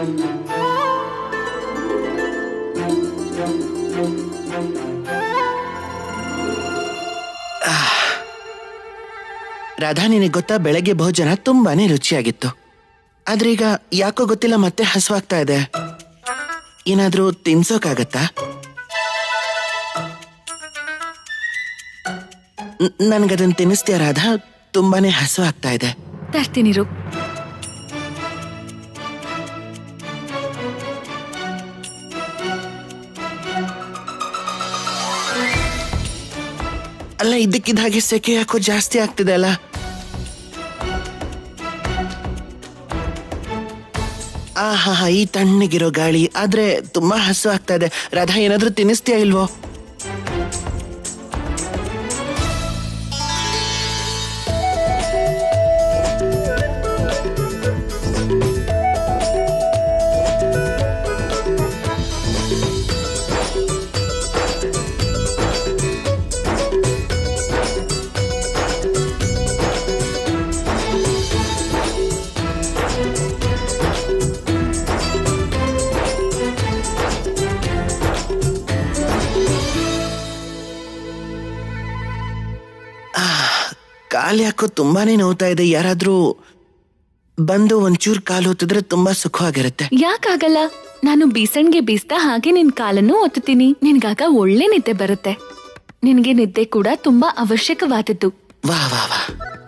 ರಾಧಾ ನಿನಗೆ ಗೊತ್ತಾ ಬೆಳಗ್ಗೆ ಭೋಜನ ತುಂಬಾನೇ ರುಚಿಯಾಗಿತ್ತು ಆದ್ರೆ ಈಗ ಯಾಕೋ ಗೊತ್ತಿಲ್ಲ ಮತ್ತೆ ಹಸುವಾಗ್ತಾ ಇದೆ ಏನಾದ್ರೂ ತಿನ್ಸೋಕಾಗತ್ತಾ ನ- ನನ್ಗದನ್ ತಿನ್ನಿಸ್ತೀಯ ರಾಧಾ ತುಂಬಾನೇ ಹಸುವಾಗ್ತಾ ಇದೆ ತರ್ತೀನಿರು ಅಲ್ಲ ಇದ್ದಕ್ಕಿದ್ದ ಹಾಗೆ ಸೆಕೆ ಯಾಕೋ ಜಾಸ್ತಿ ಆಗ್ತಿದೆ ಅಲ್ಲ ಆ ಹಾ ಹಾ ಈ ತಣ್ಣಗಿರೋ ಗಾಳಿ ಆದ್ರೆ ತುಂಬಾ ಹಸು ಆಗ್ತಾ ಇದೆ ರಾಧಾ ಏನಾದ್ರೂ ತಿನ್ನಿಸ್ತೀಯಾ ಇಲ್ವೋ ಕಾಲು ಯಾಕೋ ತುಂಬಾನೇ ನೋವ್ತಾ ಇದೆ ಯಾರಾದ್ರೂ ಬಂದು ಒಂಚೂರು ಕಾಲು ಹೊತ್ತಿದ್ರೆ ತುಂಬಾ ಸುಖವಾಗಿರುತ್ತೆ ಯಾಕಾಗಲ್ಲ ನಾನು ಬೀಸಣ್ಗೆ ಬೀಸ್ತಾ ಹಾಗೆ ನಿನ್ ಕಾಲನ್ನು ಒತ್ತುತ್ತೀನಿ ನಿನ್ಗಾಗ ಒಳ್ಳೆ ನಿದ್ದೆ ಬರುತ್ತೆ ನಿನ್ಗೆ ನಿದ್ದೆ ಕೂಡ ತುಂಬಾ ಅವಶ್ಯಕವಾದದ್ದು ವಾ ವಾ ವಾ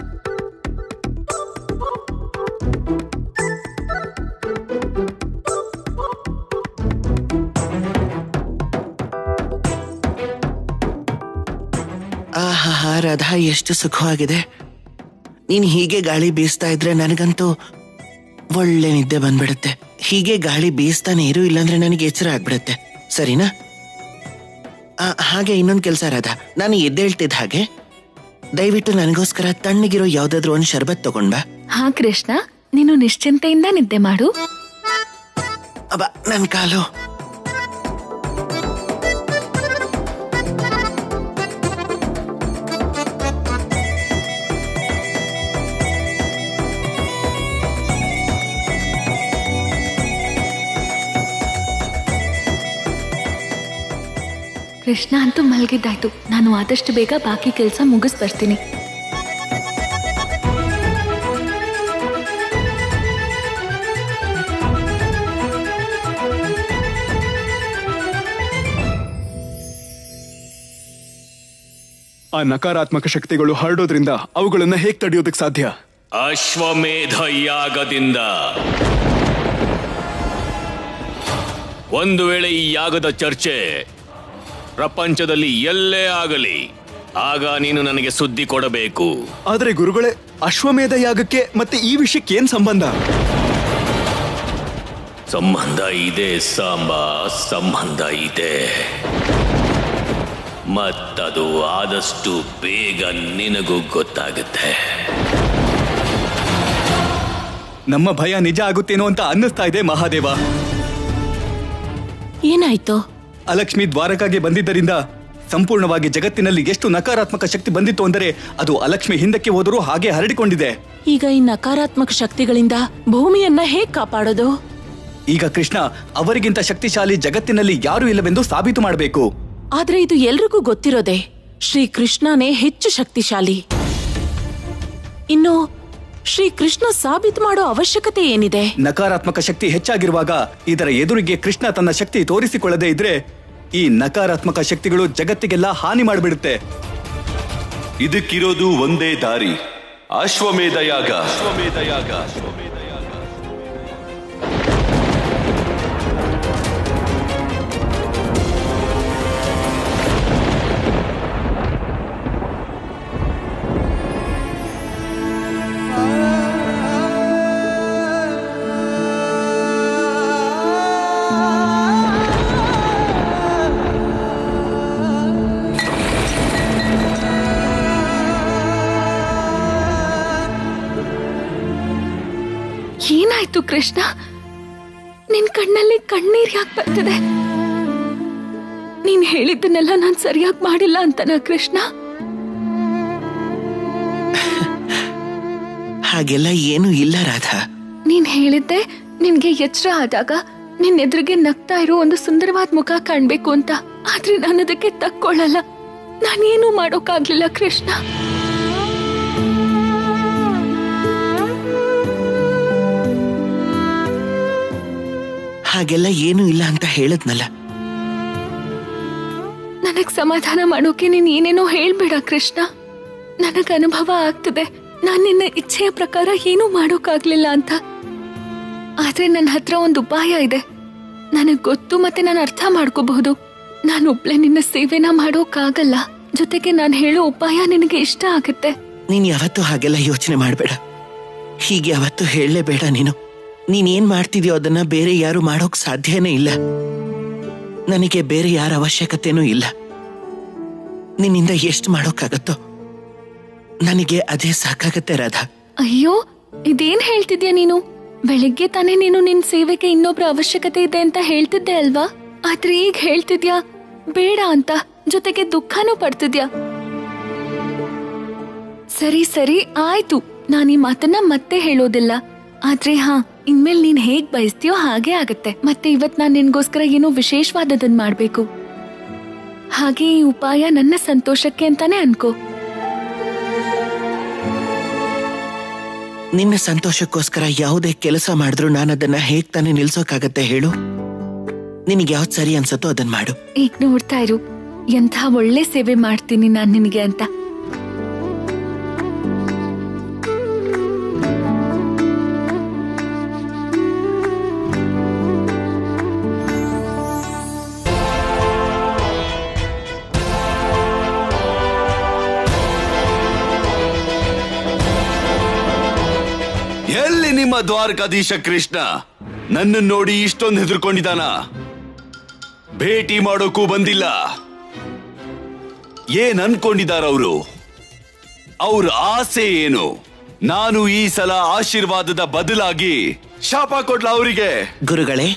ಆಹಾ ರಾಧಾ ಎಷ್ಟು ಸುಖವಾಗಿದೆ ನೀನ್ ಹೀಗೆ ಗಾಳಿ ಬೀಸ್ತಾ ಇದ್ರೆ ನನಗಂತೂ ಒಳ್ಳೆ ನಿದ್ದೆ ಬಂದ್ಬಿಡುತ್ತೆ ಹೀಗೆ ಗಾಳಿ ಬೀಸ್ತಾನೆ ಇರು ಇಲ್ಲಾಂದ್ರೆ ನನಗೆ ಎಚ್ಚರ ಆಗ್ಬಿಡುತ್ತೆ ಸರಿನಾ ಆ, ಹಾಗೆ ಇನ್ನೊಂದು ಕೆಲಸ ರಾಧಾ ನಾನು ಎದ್ದೇಳ್ತಿದ್ದ ಹಾಗೆ ದಯವಿಟ್ಟು ನನಗೋಸ್ಕರ ತಣ್ಣಗಿರೋ ಯಾವ್ದಾದ್ರು ಒಂದು ಶರ್ಬತ್ ತಗೊಂಡ್ ಬಾ ಹಾ ಕೃಷ್ಣ ನೀನು ನಿಶ್ಚಿಂತೆಯಿಂದ ನಿದ್ದೆ ಮಾಡು ಅಬ್ಬ ನನ್ ಕಾಲು ಕೃಷ್ಣ ಅಂತೂ ಮಲಗಿದ್ದಾಯ್ತು ನಾನು ಆದಷ್ಟು ಬೇಗ ಬಾಕಿ ಕೆಲಸ ಮುಗಿಸ್ ಬರ್ತೀನಿ ಆ ನಕಾರಾತ್ಮಕ ಶಕ್ತಿಗಳು ಹರಡೋದ್ರಿಂದ ಅವುಗಳನ್ನ ಹೇಗ್ ತಡೆಯೋದಕ್ಕೆ ಸಾಧ್ಯ ಅಶ್ವಮೇಧ ಯಾಗದಿಂದ ಒಂದು ವೇಳೆ ಈ ಯಾಗದ ಚರ್ಚೆ ಪ್ರಪಂಚದಲ್ಲಿ ಎಲ್ಲೇ ಆಗಲಿ ಆಗ ನೀನು ನನಗೆ ಸುದ್ದಿ ಕೊಡಬೇಕು ಆದ್ರೆ ಗುರುಗಳೇ ಅಶ್ವಮೇಧ ಯಾಗಕ್ಕೆ ಮತ್ತೆ ಈ ವಿಷಯಕ್ಕೆ ಏನ್ ಸಂಬಂಧ ಸಂಬಂಧ ಇದೆ ಸಾಂಬ ಸಂಬಂಧ ಇದೆ ಮತ್ತದು ಆದಷ್ಟು ಬೇಗ ನಿನಗೂ ಗೊತ್ತಾಗುತ್ತೆ ನಮ್ಮ ಭಯ ನಿಜ ಆಗುತ್ತೇನೋ ಅಂತ ಅನ್ನಿಸ್ತಾ ಇದೆ ಮಹಾದೇವ ಏನಾಯ್ತು ಅಲಕ್ಷ್ಮಿ ದ್ವಾರಕಾಗೆ ಬಂದಿದ್ದರಿಂದ ಸಂಪೂರ್ಣವಾಗಿ ಜಗತ್ತಿನಲ್ಲಿ ಎಷ್ಟು ನಕಾರಾತ್ಮಕ ಶಕ್ತಿ ಬಂದಿತ್ತು ಅಂದರೆ ಅದು ಅಲಕ್ಷ್ಮಿ ಹಿಂದಕ್ಕೆ ಹೋದರೂ ಹಾಗೆ ಹರಡಿಕೊಂಡಿದೆ ಈಗ ಈ ನಕಾರಾತ್ಮಕ ಶಕ್ತಿಗಳಿಂದ ಭೂಮಿಯನ್ನ ಹೇಗ್ ಕಾಪಾಡೋದು ಈಗ ಕೃಷ್ಣ ಅವರಿಗಿಂತ ಶಕ್ತಿಶಾಲಿ ಜಗತ್ತಿನಲ್ಲಿ ಯಾರೂ ಇಲ್ಲವೆಂದು ಸಾಬೀತು ಮಾಡಬೇಕು ಆದ್ರೆ ಇದು ಎಲ್ರಿಗೂ ಗೊತ್ತಿರೋದೆ ಶ್ರೀ ಕೃಷ್ಣನೇ ಹೆಚ್ಚು ಶಕ್ತಿಶಾಲಿ ಇನ್ನು ಶ್ರೀ ಕೃಷ್ಣ ಸಾಬೀತು ಮಾಡೋ ಅವಶ್ಯಕತೆ ಏನಿದೆ ನಕಾರಾತ್ಮಕ ಶಕ್ತಿ ಹೆಚ್ಚಾಗಿರುವಾಗ ಇದರ ಎದುರಿಗೆ ಕೃಷ್ಣ ತನ್ನ ಶಕ್ತಿ ತೋರಿಸಿಕೊಳ್ಳದೆ ಇದ್ರೆ ಈ ನಕಾರಾತ್ಮಕ ಶಕ್ತಿಗಳು ಜಗತ್ತಿಗೆಲ್ಲ ಹಾನಿ ಮಾಡಿಬಿಡುತ್ತೆ ಇದಕ್ಕಿರೋದು ಒಂದೇ ದಾರಿ ಅಶ್ವಮೇಧ ಯಾಗ ಅಶ್ವಮೇಧ ಯಾಗ ಏನಾಯ್ತು ಕೃಷ್ಣ ನಿನ್ ಕಣ್ಣಲ್ಲಿ ಕಣ್ಣೀರ್ ಯಾಕೆ ಬರ್ತಿದೆ ನೀನ್ ಹೇಳಿದ್ದನ್ನೆಲ್ಲ ನಾನ್ ಸರಿಯಾಗಿ ಮಾಡಿಲ್ಲ ಅಂತನಾ ಕೃಷ್ಣ ಹಾಗೆಲ್ಲ ಏನೂ ಇಲ್ಲ ರಾಧಾ ನೀನ್ ಹೇಳಿದ್ದೆ ನಿನ್ಗೆ ಎಚ್ಚರ ಆದಾಗ ನಿನ್ ಎದುರಿಗೆ ನಗ್ತಾ ಇರೋ ಒಂದು ಸುಂದರವಾದ ಮುಖ ಕಾಣ್ಬೇಕು ಅಂತ ಆದ್ರೆ ನಾನು ಅದಕ್ಕೆ ತಕ್ಕೊಳ್ಳಲ್ಲ ನಾನೇನು ಮಾಡೋಕ್ಕಾಗ್ಲಿಲ್ಲ ಕೃಷ್ಣ ಹಾಗೆಲ್ಲ ಏನೂ ಇಲ್ಲ ಅಂತ ಹೇಳದ್ನಲ್ಲ ನನಗ್ ಸಮಾಧಾನ ಮಾಡೋಕೆ ನೀನ್ ಏನೇನೋ ಹೇಳ್ಬೇಡ ಕೃಷ್ಣ ನನಗ್ ಅನುಭವ ಆಗ್ತದೆ ನಾನ್ ನಿನ್ನ ಇಚ್ಛೆಯ ಪ್ರಕಾರ ಏನೂ ಮಾಡೋಕ್ಕಾಗ್ಲಿಲ್ಲ ಅಂತ ಆದ್ರೆ ನನ್ನ ಹತ್ರ ಒಂದು ಉಪಾಯ ಇದೆ ನನಗ್ ಗೊತ್ತು ಮತ್ತೆ ನಾನು ಅರ್ಥ ಮಾಡ್ಕೋಬಹುದು ನಾನು ಒಬ್ಳೆ ನಿನ್ನ ಸೇವೆನ ಮಾಡೋಕ್ಕಾಗಲ್ಲ ಜೊತೆಗೆ ನಾನು ಹೇಳೋ ಉಪಾಯ ನಿನಗೆ ಇಷ್ಟ ಆಗುತ್ತೆ ನೀನ್ ಯಾವತ್ತೂ ಹಾಗೆಲ್ಲ ಯೋಚನೆ ಮಾಡಬೇಡ ಹೀಗೆ ಯಾವತ್ತೂ ಹೇಳಲೇಬೇಡ ನೀನು ನೀನ್ ಏನ್ ಮಾಡ್ತಿದ್ಯೋ ಅದನ್ನ ಬೇರೆ ಯಾರು ಮಾಡೋಕ್ ಸಾಧ್ಯನೇ ಇಲ್ಲ ನನಗೆ ಬೇರೆ ಯಾರ ಅವಶ್ಯಕತೆನೂ ಇಲ್ಲ ನಿನ್ನಿಂದ ಎಷ್ಟು ಮಾಡೋಕ್ಕಾಗತ್ತೋ ನನಗೆ ಅದೇ ಸಾಕಾಗತ್ತೆ ರಾಧಾ ಅಯ್ಯೋ ಇದೇನ್ ಹೇಳ್ತಿದ್ಯಾ ನೀನು ಬೆಳಿಗ್ಗೆ ತಾನೇ ನೀನು ನಿನ್ ಸೇವೆಗೆ ಇನ್ನೊಬ್ರ ಅವಶ್ಯಕತೆ ಇದೆ ಅಂತ ಹೇಳ್ತಿದ್ದೆ ಅಲ್ವಾ ಆದ್ರೆ ಈಗ ಹೇಳ್ತಿದ್ಯಾ ಬೇಡ ಅಂತ ಜೊತೆಗೆ ದುಃಖನೂ ಪಡ್ತಿದ್ಯಾ ಸರಿ ಸರಿ ಆಯ್ತು ನಾನ್ ಈ ಮಾತನ್ನ ಮತ್ತೆ ಹೇಳೋದಿಲ್ಲ ಆದ್ರೆ ಹಾ ಇನ್ಮೇಲ್ ನೀನ್ ಹೇಗ್ ಬಯಸ್ತೀಯೋ ಹಾಗೆ ಆಗತ್ತೆ ಮತ್ತೆ ಇವತ್ ನಾನ್ ನಿನ್ಗೋಸ್ಕರ ಏನೋ ವಿಶೇಷವಾದದನ್ ಮಾಡ್ಬೇಕು ಹಾಗೆ ಈ ಉಪಾಯ ನನ್ನ ಸಂತೋಷಕ್ಕೆ ಅಂತಾನೆ ಅನ್ಕೋ ನಿನ್ನ ಸಂತೋಷಕ್ಕೋಸ್ಕರ ಯಾವುದೇ ಕೆಲಸ ಮಾಡಿದ್ರು ನಾನು ಅದನ್ನ ಹೇಗ್ ತಾನೇ ನಿಲ್ಸೋಕಾಗತ್ತೆ ಹೇಳು ನಿನಗೆ ಯಾವ್ದು ಸರಿ ಅನ್ಸತ್ತೋ ಅದನ್ನ ಮಾಡು ಈಗ ನೋಡ್ತಾ ಇರು ಎಂಥ ಒಳ್ಳೆ ಸೇವೆ ಮಾಡ್ತೀನಿ ನಾನ್ ನಿನಗೆ ಅಂತ ಎಲ್ಲಿ ನಿಮ್ಮ ದ್ವಾರಕಾಧೀಶ ಕೃಷ್ಣ ನನ್ನ ನೋಡಿ ಇಷ್ಟೊಂದು ಹೆದರ್ಕೊಂಡಿದ್ದಾನ ಭೇಟಿ ಮಾಡೋಕ್ಕೂ ಬಂದಿಲ್ಲ ಏನ್ ಅನ್ಕೊಂಡಿದಾರ ಅವರು ಅವ್ರ ಆಸೆ ಏನು ನಾನು ಈ ಸಲ ಆಶೀರ್ವಾದದ ಬದಲಾಗಿ ಶಾಪ ಕೊಡ್ಲ ಅವರಿಗೆ ಗುರುಗಳೇ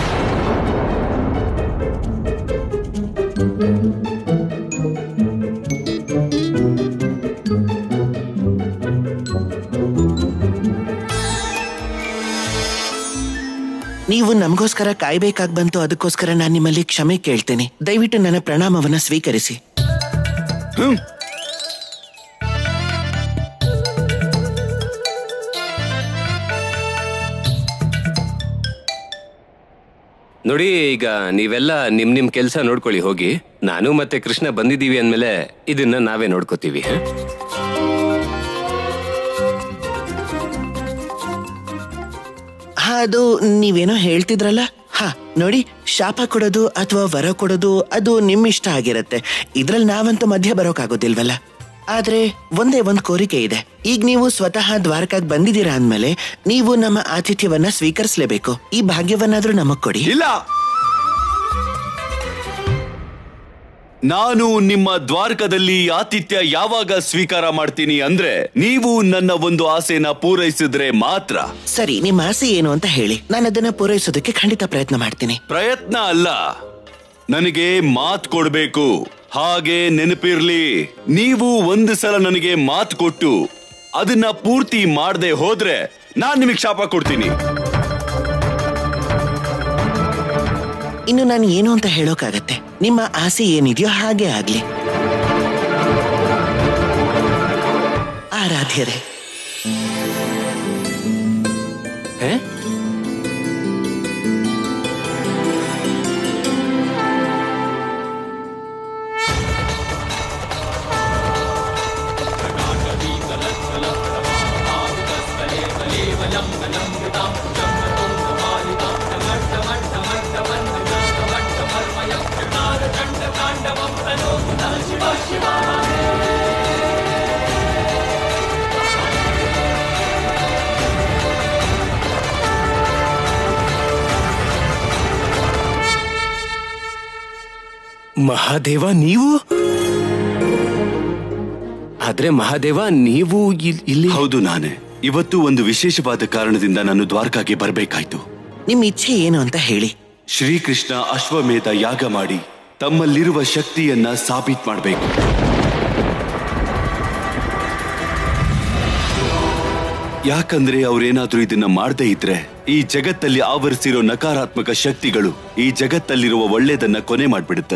ನೀವು ನಮಗೋಸ್ಕರ ಕಾಯ್ಬೇಕಾಗ್ ಬಂತು ಅದಕ್ಕೋಸ್ಕರ ನಾನು ನಿಮ್ಮಲ್ಲಿ ಕ್ಷಮೆ ಕೇಳ್ತೇನೆ ದಯವಿಟ್ಟು ನನ್ನ ಪ್ರಣಾಮವನ್ನ ಸ್ವೀಕರಿಸಿ ಹ್ಮ್ ನೋಡಿ ಈಗ ನೀವೆಲ್ಲ ನಿಮ್ ನಿಮ್ ಕೆಲ್ಸ ನೋಡ್ಕೊಳ್ಳಿ ಹೋಗಿ ನಾನು ಮತ್ತೆ ಕೃಷ್ಣ ಬಂದಿದೀವಿ ಅಂದ್ಮೇಲೆ ಇದನ್ನ ನಾವೇ ನೋಡ್ಕೋತೀವಿ ಹ? ಹಾ ಅದು ನೀವೇನೋ ಹೇಳ್ತಿದ್ರಲ್ಲ ಹಾ ನೋಡಿ ಶಾಪ ಕೊಡೋದು ಅಥವಾ ವರ ಕೊಡೋದು ಅದು ನಿಮ್ ಇಷ್ಟ ಆಗಿರತ್ತೆ ಇದ್ರಲ್ಲಿ ನಾವಂತೂ ಮಧ್ಯ ಬರೋಕಾಗೋದಿಲ್ವಲ್ಲ ಆದ್ರೆ ಒಂದೇ ಒಂದ್ ಕೋರಿಕೆ ಇದೆ ಈಗ ನೀವು ಸ್ವತಃ ದ್ವಾರಕಾಗ್ ಬಂದಿದ್ದೀರಾ ಅಂದ್ಮೇಲೆ ನೀವು ನಮ್ಮ ಆತಿಥ್ಯವನ್ನ ಸ್ವೀಕರಿಸಲೇಬೇಕು ಈ ಭಾಗ್ಯವನ್ನಾದ್ರೂ ನಮಗ್ ಕೊಡಿ ಇಲ್ಲ ನಾನು ನಿಮ್ಮ ದ್ವಾರಕದಲ್ಲಿ ಆತಿಥ್ಯ ಯಾವಾಗ ಸ್ವೀಕಾರ ಮಾಡ್ತೀನಿ ಅಂದ್ರೆ ನೀವು ನನ್ನ ಒಂದು ಆಸೆನ ಪೂರೈಸಿದ್ರೆ ಮಾತ್ರ ಸರಿ ನಿಮ್ಮ ಆಸೆ ಏನು ಅಂತ ಹೇಳಿ ನಾನು ಅದನ್ನ ಪೂರೈಸೋದಕ್ಕೆ ಖಂಡಿತ ಪ್ರಯತ್ನ ಮಾಡ್ತೀನಿ ಪ್ರಯತ್ನ ಅಲ್ಲ ನನಗೆ ಮಾತ್ ಕೊಡ್ಬೇಕು ಹಾಗೆ ನೆನಪಿರ್ಲಿ ನೀವು ಒಂದು ಸಲ ನನಗೆ ಮಾತ್ ಕೊಟ್ಟು ಅದನ್ನ ಪೂರ್ತಿ ಮಾಡದೆ ಹೋದ್ರೆ ನಾನ್ ನಿಮಗೆ ಶಾಪ ಕೊಡ್ತೀನಿ ಇನ್ನು ನಾನು ಏನು ಅಂತ ಹೇಳೋಕಾಗತ್ತೆ ನಿಮ್ಮ ಆಸೆ ಏನಿದೆಯೋ ಹಾಗೆ ಆಗ್ಲಿ ಆರಾಧ್ಯರೇ ಹೇ? ಮಹಾದೇವ ನೀವು ಆದ್ರೆ ಮಹಾದೇವ ನೀವು ಇಲ್- ಇಲ್ಲಿ ಹೌದು ನಾನೇ ಇವತ್ತು ಒಂದು ವಿಶೇಷವಾದ ಕಾರಣದಿಂದ ನಾನು ದ್ವಾರಕಾಗೆ ಬರಬೇಕಾಯ್ತು ನಿಮ್ಮ ಇಚ್ಛೆ ಏನು ಅಂತ ಹೇಳಿ ಶ್ರೀಕೃಷ್ಣ ಅಶ್ವಮೇಧ ಯಾಗ ಮಾಡಿ ತಮ್ಮಲ್ಲಿರುವ ಶಕ್ತಿಯನ್ನ ಸಾಬೀತ್ ಮಾಡಬೇಕು ಯಾಕಂದ್ರೆ ಅವ್ರೇನಾದ್ರೂ ಇದನ್ನ ಮಾಡದೇ ಇದ್ರೆ ಈ ಜಗತ್ತಲ್ಲಿ ಆವರಿಸಿರೋ ನಕಾರಾತ್ಮಕ ಶಕ್ತಿಗಳು ಈ ಜಗತ್ತಲ್ಲಿರುವ ಒಳ್ಳೇದನ್ನ ಕೊನೆ ಮಾಡ್ಬಿಡುತ್ತೆ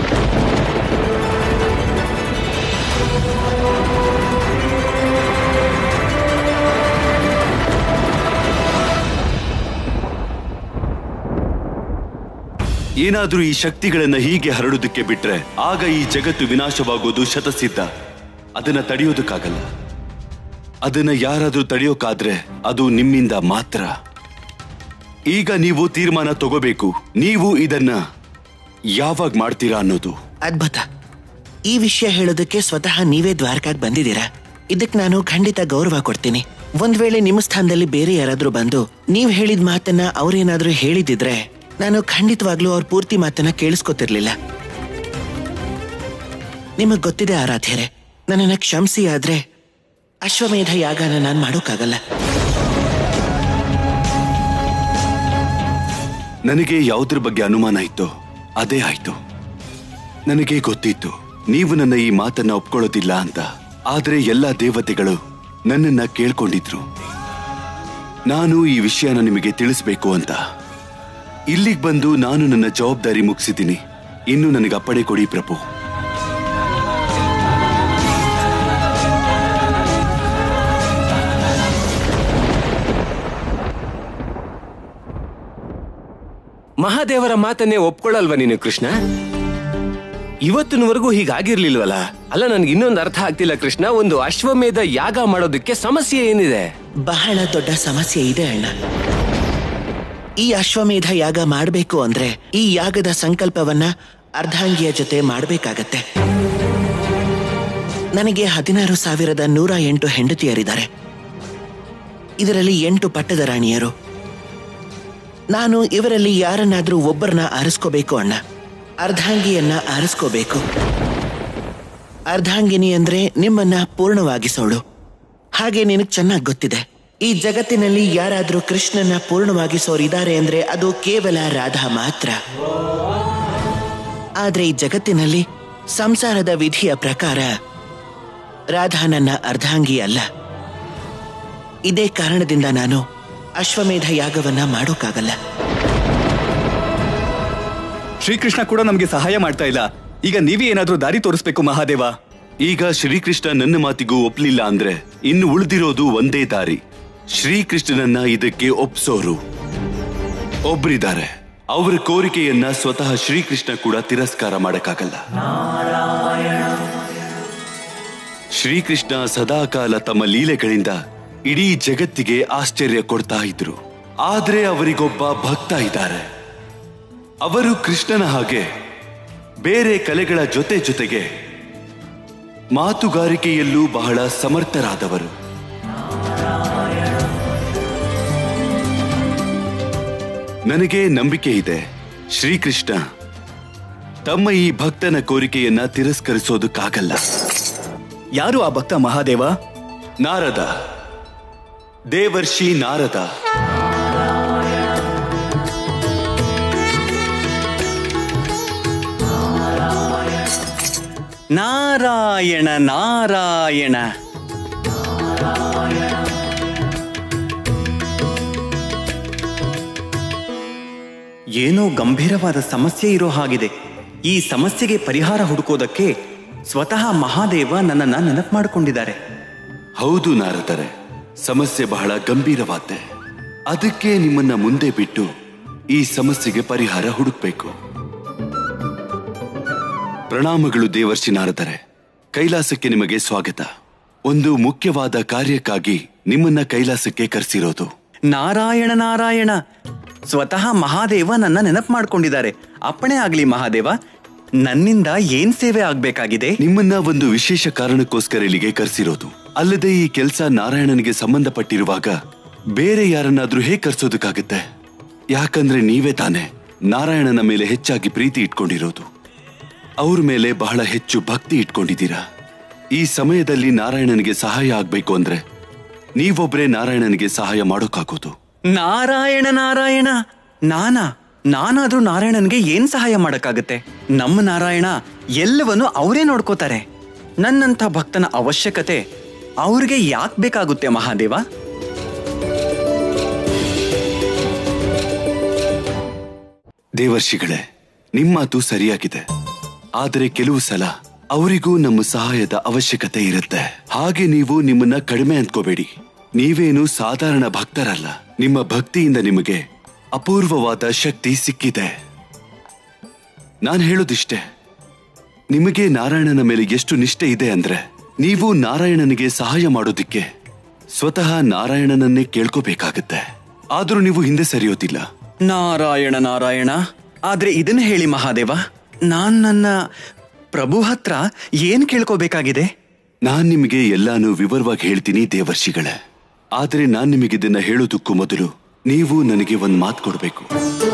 ಏನಾದ್ರೂ ಈ ಶಕ್ತಿಗಳನ್ನ ಹೀಗೆ ಹರಡೋದಕ್ಕೆ ಬಿಟ್ರೆ ಆಗ ಈ ಜಗತ್ತು ವಿನಾಶವಾಗೋದು ಶತಸಿದ್ಧ ಅದನ್ನ ತಡೆಯೋದಕ್ಕಾಗಲ್ಲ ಅದನ್ನ ಯಾರಾದ್ರೂ ತಡೆಯೋಕಾದ್ರೆ ಅದು ನಿಮ್ಮಿಂದ ಮಾತ್ರ ಈಗ ನೀವು ತೀರ್ಮಾನ ತಗೋಬೇಕು ನೀವು ಇದನ್ನ ಯಾವಾಗ ಮಾಡ್ತೀರಾ ಅನ್ನೋದು ಅದ್ಭುತ ಈ ವಿಷಯ ಹೇಳೋದಕ್ಕೆ ಸ್ವತಃ ನೀವೇ ದ್ವಾರಕಾಗ್ ಬಂದಿದ್ದೀರಾ ಇದಕ್ ನಾನು ಖಂಡಿತ ಗೌರವ ಕೊಡ್ತೀನಿ ಒಂದ್ ವೇಳೆ ನಿಮ್ಮ ಸ್ಥಾನದಲ್ಲಿ ಬೇರೆ ಯಾರಾದ್ರೂ ಬಂದು ನೀವ್ ಹೇಳಿದ ಮಾತನ್ನ ಅವ್ರೇನಾದ್ರೂ ಹೇಳಿದಿದ್ರೆ ನಾನು ಖಂಡಿತವಾಗ್ಲೂ ಅವ್ರ ಪೂರ್ತಿ ಮಾತನ್ನ ಕೇಳಿಸ್ಕೊತಿರ್ಲಿಲ್ಲ ನಿಮಗ್ ಗೊತ್ತಿದೆ ಆರಾಧ್ಯರೇ ನನ್ನನ್ನ ಕ್ಷಮಿಸಿ ಆದ್ರೆ ಅಶ್ವಮೇಧ ಯಾಗನ ನಾನ್ ಮಾಡೋಕ್ಕಾಗಲ್ಲ ನನಗೆ ಯಾವುದ್ರ ಬಗ್ಗೆ ಅನುಮಾನ ಇತ್ತು ಅದೇ ಆಯ್ತು ನನಗೆ ಗೊತ್ತಿತ್ತು ನೀವು ನನ್ನ ಈ ಮಾತನ್ನ ಒಪ್ಕೊಳ್ಳೋದಿಲ್ಲ ಅಂತ ಆದ್ರೆ ಎಲ್ಲ ದೇವತೆಗಳು ನನ್ನನ್ನ ಕೇಳ್ಕೊಂಡಿದ್ರು ನಾನು ಈ ವಿಷಯನ ನಿಮಗೆ ತಿಳಿಸ್ಬೇಕು ಅಂತ ಇಲ್ಲಿಗೆ ಬಂದು ನಾನು ನನ್ನ ಜವಾಬ್ದಾರಿ ಮುಗಿಸಿದ್ದೀನಿ ಇನ್ನು ನನಗೆ ಅಪ್ಪಣೆ ಕೊಡಿ ಪ್ರಭು ಮಹಾದೇವರ ಮಾತನ್ನೇ ಒಪ್ಕೊಳ್ಳಲ್ವಾ ನೀನು ಕೃಷ್ಣ ಇವತ್ತಿನವರೆಗೂ ಹೀಗಾಗಿರ್ಲಿಲ್ವಲ್ಲ ಅಲ್ಲ ನನ್ಗೆ ಇನ್ನೊಂದು ಅರ್ಥ ಆಗ್ತಿಲ್ಲ ಕೃಷ್ಣ ಒಂದು ಅಶ್ವಮೇಧ ಯಾಗ ಮಾಡೋದಕ್ಕೆ ಸಮಸ್ಯೆ ಏನಿದೆ ಬಹಳ ದೊಡ್ಡ ಸಮಸ್ಯೆ ಇದೆ ಅಣ್ಣ ಈ ಅಶ್ವಮೇಧ ಯಾಗ ಮಾಡಬೇಕು ಅಂದ್ರೆ ಈ ಯಾಗದ ಸಂಕಲ್ಪವನ್ನ ಅರ್ಧಾಂಗಿಯ ಜೊತೆ ಮಾಡಬೇಕಾಗತ್ತೆ ನನಗೆ ಹದಿನಾರು ಸಾವಿರದ ನೂರ ಎಂಟು ಹೆಂಡತಿಯರಿದ್ದಾರೆ ಇದರಲ್ಲಿ ಎಂಟು ಪಟ್ಟದ ರಾಣಿಯರು ನಾನು ಇವರಲ್ಲಿ ಯಾರನ್ನಾದ್ರೂ ಒಬ್ಬರನ್ನ ಆರಿಸ್ಕೋಬೇಕು ಅಣ್ಣ ಅರ್ಧಾಂಗಿಯನ್ನ ಆರಿಸ್ಕೋಬೇಕು ಅರ್ಧಾಂಗಿನಿ ಅಂದ್ರೆ ನಿಮ್ಮನ್ನ ಪೂರ್ಣವಾಗಿಸೋಳು ಹಾಗೆ ನಿನಗ್ ಚೆನ್ನಾಗಿ ಗೊತ್ತಿದೆ ಈ ಜಗತ್ತಿನಲ್ಲಿ ಯಾರಾದ್ರೂ ಕೃಷ್ಣನ ಪೂರ್ಣವಾಗಿಸೋರಿದ್ದಾರೆ ಅಂದ್ರೆ ಅದು ಕೇವಲ ರಾಧಾ ಮಾತ್ರ ಆದ್ರೆ ಈ ಜಗತ್ತಿನಲ್ಲಿ ಸಂಸಾರದ ವಿಧಿಯ ಪ್ರಕಾರ ರಾಧಾ ನನ್ನ ಅರ್ಧಾಂಗಿ ಅಲ್ಲ ಇದೇ ಕಾರಣದಿಂದ ನಾನು ಅಶ್ವಮೇಧ ಯಾಗವನ್ನ ಮಾಡೋಕ್ಕಾಗಲ್ಲ ಶ್ರೀಕೃಷ್ಣ ಕೂಡ ನಮ್ಗೆ ಸಹಾಯ ಮಾಡ್ತಾ ಇಲ್ಲ ಈಗ ನೀವೇ ಏನಾದ್ರೂ ದಾರಿ ತೋರಿಸ್ಬೇಕು ಮಹಾದೇವ ಈಗ ಶ್ರೀಕೃಷ್ಣ ನನ್ನ ಮಾತಿಗೂ ಒಪ್ಲಿಲ್ಲ ಅಂದ್ರೆ ಇನ್ನು ಉಳಿದಿರೋದು ಒಂದೇ ದಾರಿ ಶ್ರೀಕೃಷ್ಣನನ್ನ ಇದಕ್ಕೆ ಒಪ್ಸೋರು ಒಬ್ರಿದ್ದಾರೆ ಅವರ ಕೋರಿಕೆಯನ್ನ ಸ್ವತಃ ಶ್ರೀಕೃಷ್ಣ ಕೂಡ ತಿರಸ್ಕಾರ ಮಾಡಕ್ಕಾಗಲ್ಲ ಶ್ರೀಕೃಷ್ಣ ಸದಾಕಾಲ ತಮ್ಮ ಲೀಲೆಗಳಿಂದ ಇಡೀ ಜಗತ್ತಿಗೆ ಆಶ್ಚರ್ಯ ಕೊಡ್ತಾ ಇದ್ರು ಆದ್ರೆ ಅವರಿಗೊಬ್ಬ ಭಕ್ತ ಇದ್ದಾರೆ ಅವರು ಕೃಷ್ಣನ ಹಾಗೆ ಬೇರೆ ಕಲೆಗಳ ಜೊತೆ ಜೊತೆಗೆ ಮಾತುಗಾರಿಕೆಯಲ್ಲೂ ಬಹಳ ಸಮರ್ಥರಾದವರು ನನಗೆ ನಂಬಿಕೆ ಇದೆ ಶ್ರೀಕೃಷ್ಣ ತಮ್ಮ ಈ ಭಕ್ತನ ಕೋರಿಕೆಯನ್ನ ತಿರಸ್ಕರಿಸೋದಕ್ಕಾಗಲ್ಲ ಯಾರು ಆ ಭಕ್ತ ಮಹಾದೇವ ನಾರದ ದೇವರ್ಷಿ ನಾರದ ನಾರಾಯಣ ನಾರಾಯಣ ಏನೋ ಗಂಭೀರವಾದ ಸಮಸ್ಯೆ ಇರೋ ಹಾಗಿದೆ ಈ ಸಮಸ್ಯೆಗೆ ಪರಿಹಾರ ಹುಡುಕೋದಕ್ಕೆ ಸ್ವತಃ ಮಹಾದೇವ ನನ್ನನ್ನ ನೆನಪು ಮಾಡಿಕೊಂಡಿದ್ದಾರೆ ಹೌದು ನಾರದರೆ ಸಮಸ್ಯೆ ಬಹಳ ಗಂಭೀರವಾದ್ದೆ ಅದಕ್ಕೆ ನಿಮ್ಮನ್ನ ಮುಂದೆ ಬಿಟ್ಟು ಈ ಸಮಸ್ಯೆಗೆ ಪರಿಹಾರ ಹುಡುಕ್ಬೇಕು ಪ್ರಣಾಮಗಳು ದೇವರ್ಷಿ ನಾರದರೆ ಕೈಲಾಸಕ್ಕೆ ನಿಮಗೆ ಸ್ವಾಗತ ಒಂದು ಮುಖ್ಯವಾದ ಕಾರ್ಯಕ್ಕಾಗಿ ನಿಮ್ಮನ್ನ ಕೈಲಾಸಕ್ಕೆ ಕರೆಸಿರೋದು ನಾರಾಯಣ ನಾರಾಯಣ ಸ್ವತಃ ಮಹಾದೇವ ನನ್ನ ನೆನಪು ಮಾಡ್ಕೊಂಡಿದ್ದಾರೆ ಅಪ್ಪಣೆ ಆಗ್ಲಿ ಮಹಾದೇವ ನನ್ನಿಂದ ಏನ್ ಸೇವೆ ಆಗ್ಬೇಕಾಗಿದೆ ನಿಮ್ಮನ್ನ ಒಂದು ವಿಶೇಷ ಕಾರಣಕ್ಕೋಸ್ಕರ ಇಲ್ಲಿಗೆ ಕರೆಸಿರೋದು ಅಲ್ಲದೆ ಈ ಕೆಲಸ ನಾರಾಯಣನಿಗೆ ಸಂಬಂಧಪಟ್ಟಿರುವಾಗ ಬೇರೆ ಯಾರನ್ನಾದ್ರೂ ಹೇಗೆ ಕರ್ಸೋದಕ್ಕಾಗತ್ತೆ ಯಾಕಂದ್ರೆ ನೀವೇ ತಾನೇ ನಾರಾಯಣನ ಮೇಲೆ ಹೆಚ್ಚಾಗಿ ಪ್ರೀತಿ ಇಟ್ಕೊಂಡಿರೋದು ಅವ್ರ ಮೇಲೆ ಬಹಳ ಹೆಚ್ಚು ಭಕ್ತಿ ಇಟ್ಕೊಂಡಿದ್ದೀರಾ ಈ ಸಮಯದಲ್ಲಿ ನಾರಾಯಣನಿಗೆ ಸಹಾಯ ಆಗ್ಬೇಕು ಅಂದ್ರೆ ನೀವೊಬ್ರೇ ನಾರಾಯಣನಿಗೆ ಸಹಾಯ ಮಾಡೋಕ್ಕಾಗೋದು ನಾರಾಯಣ ನಾರಾಯಣ ನಾನಾ ನಾನಾದ್ರೂ ನಾರಾಯಣನ್ಗೆ ಏನ್ ಸಹಾಯ ಮಾಡಕ್ಕಾಗತ್ತೆ ನಮ್ಮ ನಾರಾಯಣ ಎಲ್ಲವನ್ನು ಅವರೇ ನೋಡ್ಕೋತಾರೆ ನನ್ನಂಥ ಭಕ್ತನ ಅವಶ್ಯಕತೆ ಅವ್ರಿಗೆ ಯಾಕೆ ಬೇಕಾಗುತ್ತೆ ಮಹಾದೇವ ದೇವರ್ಷಿಗಳೇ ನಿಮ್ಮ ಮಾತು ಸರಿಯಾಗಿದೆ ಆದರೆ ಕೆಲವು ಸಲ ಅವರಿಗೂ ನಮ್ಮ ಸಹಾಯದ ಅವಶ್ಯಕತೆ ಇರುತ್ತೆ ಹಾಗೆ ನೀವು ನಿಮ್ಮನ್ನ ಕಡಿಮೆ ಅಂದ್ಕೋಬೇಡಿ ನೀವೇನು ಸಾಧಾರಣ ಭಕ್ತರಲ್ಲ ನಿಮ್ಮ ಭಕ್ತಿಯಿಂದ ನಿಮಗೆ ಅಪೂರ್ವವಾದ ಶಕ್ತಿ ಸಿಕ್ಕಿದೆ ನಾನು ಹೇಳೋದಿಷ್ಟೇ ನಿಮಗೆ ನಾರಾಯಣನ ಮೇಲೆ ಎಷ್ಟು ನಿಷ್ಠೆ ಇದೆ ಅಂದ್ರೆ ನೀವು ನಾರಾಯಣನಿಗೆ ಸಹಾಯ ಮಾಡೋದಿಕ್ಕೆ ಸ್ವತಃ ನಾರಾಯಣನನ್ನೇ ಕೇಳ್ಕೋಬೇಕಾಗತ್ತೆ ಆದ್ರೂ ನೀವು ಹಿಂದೆ ಸರಿಯೋದಿಲ್ಲ ನಾರಾಯಣ ನಾರಾಯಣ ಆದ್ರೆ ಇದನ್ನ ಹೇಳಿ ಮಹಾದೇವ ನಾನ್ ನನ್ನ ಪ್ರಭು ಹತ್ರ ಏನ್ ಕೇಳ್ಕೋಬೇಕಾಗಿದೆ ನಾನ್ ನಿಮಗೆ ಎಲ್ಲಾನು ವಿವರವಾಗಿ ಹೇಳ್ತೀನಿ ದೇವರ್ಷಿಗಳೇ ಆದ್ರೆ ನಾನ್ ನಿಮಗಿದನ್ನ ಹೇಳೋದಕ್ಕೂ ಮೊದಲು ನೀವು ನನಗೆ ಒಂದ್ ಮಾತು ಕೊಡ್ಬೇಕು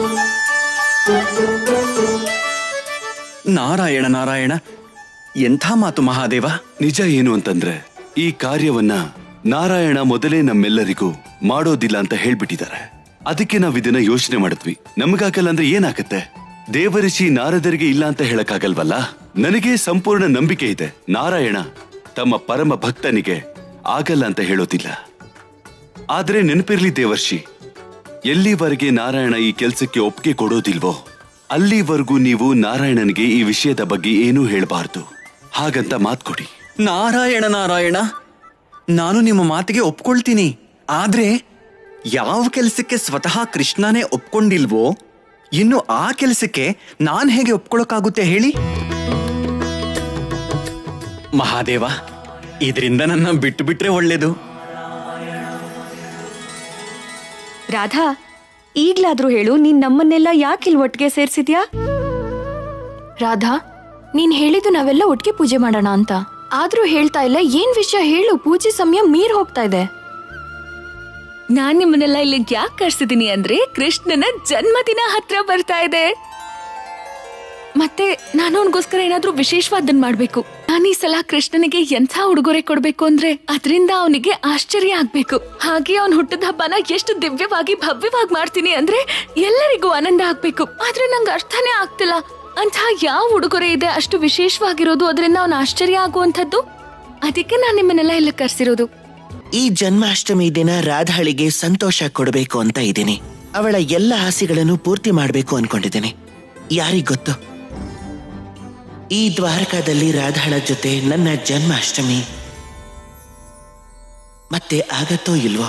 ನಾರಾಯಣ ನಾರಾಯಣ ಎಂಥ ಮಾತು ಮಹಾದೇವ ನಿಜ ಏನು ಅಂತಂದ್ರೆ ಈ ಕಾರ್ಯವನ್ನ ನಾರಾಯಣ ಮೊದಲೇ ನಮ್ಮೆಲ್ಲರಿಗೂ ಮಾಡೋದಿಲ್ಲ ಅಂತ ಹೇಳ್ಬಿಟ್ಟಿದ್ದಾರೆ ಅದಕ್ಕೆ ನಾವ್ ಇದನ್ನ ಯೋಚನೆ ಮಾಡಿದ್ವಿ ನಮಗಾಗಲ್ಲ ಅಂದ್ರೆ ಏನಾಗತ್ತೆ ದೇವರಿಷಿ ನಾರದರಿಗೆ ಇಲ್ಲ ಅಂತ ಹೇಳಕ್ಕಾಗಲ್ವಲ್ಲ ನನಗೆ ಸಂಪೂರ್ಣ ನಂಬಿಕೆ ಇದೆ ನಾರಾಯಣ ತಮ್ಮ ಪರಮ ಭಕ್ತನಿಗೆ ಆಗಲ್ಲ ಅಂತ ಹೇಳೋದಿಲ್ಲ ಆದ್ರೆ ನೆನಪಿರ್ಲಿ ದೇವರ್ಷಿ ಎಲ್ಲಿವರೆಗೆ ನಾರಾಯಣ ಈ ಕೆಲ್ಸಕ್ಕೆ ಒಪ್ಪಿಗೆ ಕೊಡೋದಿಲ್ವೋ ಅಲ್ಲಿವರೆಗೂ ನೀವು ನಾರಾಯಣನಿಗೆ ಈ ವಿಷಯದ ಬಗ್ಗೆ ಏನೂ ಹೇಳಬಾರ್ದು ಹಾಗಂತ ಮಾತ್ ಕೊಡಿ ನಾರಾಯಣ ನಾರಾಯಣ ನಾನು ನಿಮ್ಮ ಮಾತಿಗೆ ಒಪ್ಕೊಳ್ತೀನಿ ಆದ್ರೆ ಯಾವ ಕೆಲಸಕ್ಕೆ ಸ್ವತಃ ಕೃಷ್ಣನೇ ಒಪ್ಕೊಂಡಿಲ್ವೋ ಇನ್ನು ಆ ಕೆಲಸಕ್ಕೆ ನಾನ್ ಹೇಗೆ ಒಪ್ಕೊಳ್ಳೋಕ್ಕಾಗುತ್ತೆ ಹೇಳಿ ಮಹಾದೇವ ಇದರಿಂದ ನನ್ನ ಬಿಟ್ಟು ಬಿಟ್ರೆ ಒಳ್ಳೇದು ರಾಧಾ ಈಗ್ಲಾದ್ರೂ ಹೇಳು ನೀನ್ ನಮ್ಮನ್ನೆಲ್ಲ ಯಾಕಿಲ್ ಒಟ್ಟಿಗೆ ಸೇರ್ಸಿದ್ಯಾ ರಾಧಾ ನೀನ್ ಹೇಳಿದ್ದು ನಾವೆಲ್ಲ ಒಟ್ಟಿಗೆ ಪೂಜೆ ಮಾಡೋಣ ಅಂತ ಆದ್ರೂ ಹೇಳ್ತಾ ಇಲ್ಲ ಏನ್ ವಿಷಯ ಹೇಳು ಪೂಜೆ ಸಮಯ ಮೀರ್ ಹೋಗ್ತಾ ಇದೆ ನಾನ್ ನಿಮ್ಮನ್ನೆಲ್ಲ ಇಲ್ಲಿ ಯಾಕೆ ಕರ್ಸಿದೀನಿ ಅಂದ್ರೆ ಕೃಷ್ಣನ ಜನ್ಮದಿನ ಹತ್ರ ಬರ್ತಾ ಇದೆ ಮತ್ತೆ ನಾನು ಅವನಿಗೋಸ್ಕರ ಏನಾದ್ರೂ ವಿಶೇಷವಾದನ್ ಮಾಡ್ಬೇಕು ನಾನು ಈ ಸಲ ಕೃಷ್ಣನಿಗೆ ಎಂಥ ಉಡುಗೊರೆ ಕೊಡ್ಬೇಕು ಅಂದ್ರೆ ಅದರಿಂದ ಅವನಿಗೆ ಆಶ್ಚರ್ಯ ಆಗ್ಬೇಕು ಹಾಗೆ ಅವನ್ ಹುಟ್ಟದ ಹಬ್ಬನ ಎಷ್ಟು ದಿವ್ಯವಾಗಿ ಭವ್ಯವಾಗಿ ಮಾಡ್ತೀನಿ ಅಂದ್ರೆ ಎಲ್ಲರಿಗೂ ಆನಂದ ಆಗ್ಬೇಕು ಆದ್ರೆ ನಂಗೆ ಅರ್ಥನೇ ಆಗ್ತಿಲ್ಲ ಅಂತ ಯಾವ ಉಡುಗೊರೆ ಇದೆ ಅಷ್ಟು ವಿಶೇಷವಾಗಿರೋದು ಅದರಿಂದ ಅವನ ಆಶ್ಚರ್ಯ ಆಗುವಂಥದ್ದು ಅದಕ್ಕೆ ನಾನು ನಿಮ್ಮನ್ನೆಲ್ಲ ಇಲ್ಲ ಕರ್ಸಿರೋದು ಈ ಜನ್ಮಾಷ್ಟಮಿ ದಿನ ರಾಧಾಳಿಗೆ ಸಂತೋಷ ಕೊಡಬೇಕು ಅಂತ ಇದ್ದೀನಿ ಅವಳ ಎಲ್ಲ ಆಸೆಗಳನ್ನು ಪೂರ್ತಿ ಮಾಡಬೇಕು ಅನ್ಕೊಂಡಿದ್ದೀನಿ ಯಾರಿಗ್ ಗೊತ್ತು ಈ ದ್ವಾರಕಾದಲ್ಲಿ ರಾಧಾಳ ಜೊತೆ ನನ್ನ ಜನ್ಮಾಷ್ಟಮಿ ಮತ್ತೆ ಆಗತ್ತೋ ಇಲ್ವೋ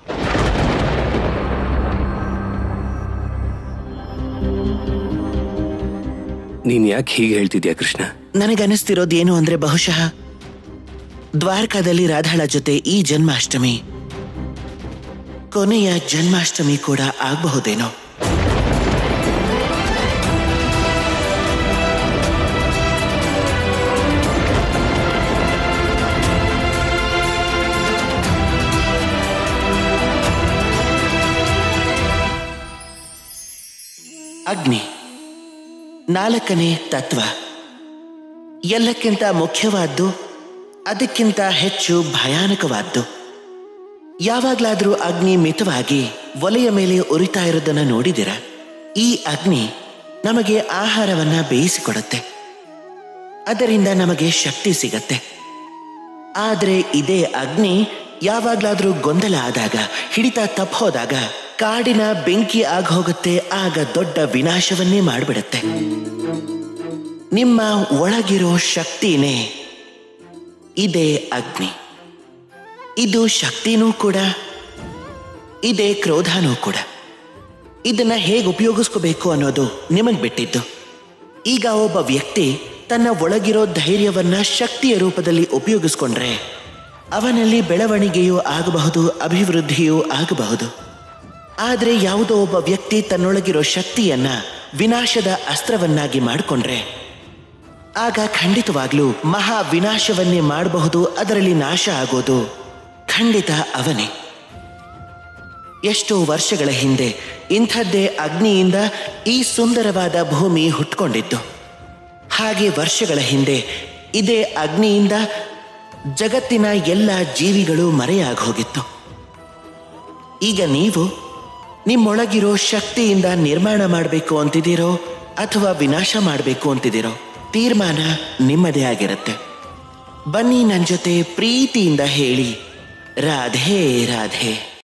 ನೀನ್ ಯಾಕೆ ಹೀಗೆ ಹೇಳ್ತಿದ್ಯಾ ಕೃಷ್ಣ ನನಗನಿಸ್ತಿರೋದು ಏನು ಅಂದ್ರೆ ಬಹುಶಃ ದ್ವಾರಕಾದಲ್ಲಿ ರಾಧಾಳ ಜೊತೆ ಈ ಜನ್ಮಾಷ್ಟಮಿ ಕೊನೆಯ ಜನ್ಮಾಷ್ಟಮಿ ಕೂಡ ಆಗಬಹುದೇನೋ ಅಗ್ನಿ ನಾಲ್ಕನೇ ತತ್ವ ಎಲ್ಲಕ್ಕಿಂತ ಮುಖ್ಯವಾದ್ದು ಅದಕ್ಕಿಂತ ಹೆಚ್ಚು ಭಯಾನಕವಾದ್ದು ಯಾವಾಗ್ಲಾದ್ರೂ ಅಗ್ನಿ ಮಿತವಾಗಿ ಒಲೆಯ ಮೇಲೆ ಉರಿತಾ ಇರೋದನ್ನ ನೋಡಿದಿರ ಈ ಅಗ್ನಿ ನಮಗೆ ಆಹಾರವನ್ನ ಬೇಯಿಸಿಕೊಡುತ್ತೆ ಅದರಿಂದ ನಮಗೆ ಶಕ್ತಿ ಸಿಗತ್ತೆ ಆದ್ರೆ ಇದೇ ಅಗ್ನಿ ಯಾವಾಗ್ಲಾದ್ರೂ ಗೊಂದಲ ಆದಾಗ ಹಿಡಿತ ತಪ್ಪೋದಾಗ ಕಾಡಿನ ಬೆಂಕಿ ಆಗ ಹೋಗುತ್ತೆ ಆಗ ದೊಡ್ಡ ವಿನಾಶವನ್ನೇ ಮಾಡಿಬಿಡುತ್ತೆ ನಿಮ್ಮ ಒಳಗಿರೋ ಶಕ್ತಿನೇ ಇದೇ ಅಗ್ನಿ ಇದು ಶಕ್ತಿನೂ ಕೂಡ ಇದೇ ಕ್ರೋಧನೂ ಕೂಡ ಇದನ್ನ ಹೇಗೆ ಉಪಯೋಗಿಸ್ಕೋಬೇಕು ಅನ್ನೋದು ನಿಮಗ್ ಬಿಟ್ಟಿದ್ದು ಈಗ ಒಬ್ಬ ವ್ಯಕ್ತಿ ತನ್ನ ಒಳಗಿರೋ ಧೈರ್ಯವನ್ನ ಶಕ್ತಿಯ ರೂಪದಲ್ಲಿ ಉಪಯೋಗಿಸ್ಕೊಂಡ್ರೆ ಅವನಲ್ಲಿ ಬೆಳವಣಿಗೆಯೂ ಆಗಬಹುದು ಅಭಿವೃದ್ಧಿಯೂ ಆಗಬಹುದು ಆದರೆ ಯಾವುದೋ ಒಬ್ಬ ವ್ಯಕ್ತಿ ತನ್ನೊಳಗಿರೋ ಶಕ್ತಿಯನ್ನ ವಿನಾಶದ ಅಸ್ತ್ರವನ್ನಾಗಿ ಮಾಡಿಕೊಂಡ್ರೆ ಆಗ ಖಂಡಿತವಾಗ್ಲೂ ಮಹಾ ವಿನಾಶವನ್ನೇ ಮಾಡಬಹುದು ಅದರಲ್ಲಿ ನಾಶ ಆಗೋದು ಖಂಡಿತ ಅವನೇ ಎಷ್ಟೋ ವರ್ಷಗಳ ಹಿಂದೆ ಇಂಥದ್ದೇ ಅಗ್ನಿಯಿಂದ ಈ ಸುಂದರವಾದ ಭೂಮಿ ಹುಟ್ಕೊಂಡಿದ್ದು ಹಾಗೆ ವರ್ಷಗಳ ಹಿಂದೆ ಇದೇ ಅಗ್ನಿಯಿಂದ ಜಗತ್ತಿನ ಎಲ್ಲ ಜೀವಿಗಳು ಮರೆಯಾಗಿ ಹೋಗಿತ್ತು ಈಗ ನೀವು ನಿಮ್ಮೊಳಗಿರೋ ಶಕ್ತಿಯಿಂದ ನಿರ್ಮಾಣ ಮಾಡಬೇಕು ಅಂತಿದ್ದೀರೋ ಅಥವಾ ವಿನಾಶ ಮಾಡಬೇಕು ಅಂತಿದ್ದೀರೋ ತೀರ್ಮಾನ ನಿಮ್ಮದೇ ಆಗಿರುತ್ತೆ ಬನ್ನಿ ನನ್ನ ಜೊತೆ ಪ್ರೀತಿಯಿಂದ ಹೇಳಿ ರಾಧೆ ರಾಧೆ